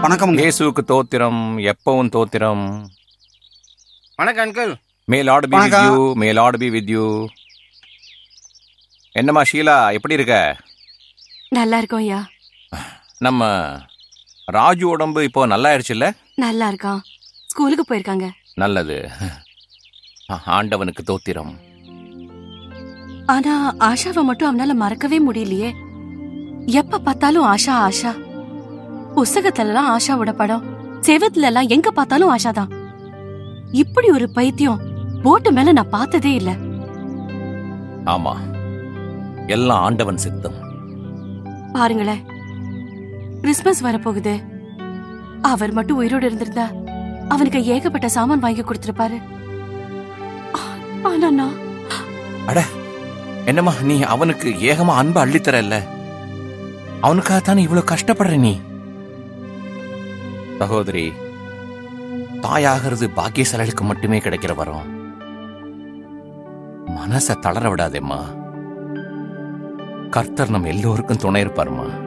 வணக்கம்ங்க இயேசுவுக்கு தோத்திரம் எப்பவும் தோத்திரம் வணக்கம் uncle may Lord be with வணக்கம். You may Lord be with you என்னம்மா ஷீலா எப்படி இருக்க நல்லா இருக்கோம் ஐயா நம்ம ராஜு உடம்பு இப்போ நல்லா ஆயிடுச்சுல்ல நல்லா இருக்கான் ஸ்கூலுக்கு போயிருக்காங்க நல்லது ஆண்டவனுக்கு தோத்திரம் ஆனா ஆஷாவை மட்டும் அவனால மறக்கவே முடியலையே எப்ப பார்த்தாலும் ஆஷா ஆஷா புஸ்தகத்துல எல்லாம் ஆஷாவோட படம் செவத்துல எல்லாம் எங்க பார்த்தாலும் ஆஷா தான் இப்படி ஒரு பைத்தியம் போட்டு மேல நான் பார்த்ததே இல்ல ஆமா எல்லாம் ஆண்டவன் சித்தம் பாருங்களேன் கிறிஸ்மஸ் வரப்போகுது அவர் மட்டும் உயிரோடு இருந்திருந்தா அவனுக்கு ஏகப்பட்ட சாமான் வாங்கி கொடுத்திருப்பாரு ஆ- ஆனா நான் என்னம்மா நீ அவனுக்கு ஏகமா அன்பு அள்ளித்தரல்ல அவனுக்காக தானே இவ்வளவு கஷ்டப்படுற நீ சகோதரி தாயாகிறது பாக்கியசாலிகளுக்கு மட்டுமே கிடைக்கிற வரம் மனச தளர விடாதேம்மா கர்த்தர் நம்ம எல்லோருக்கும் துணை இருப்பாருமா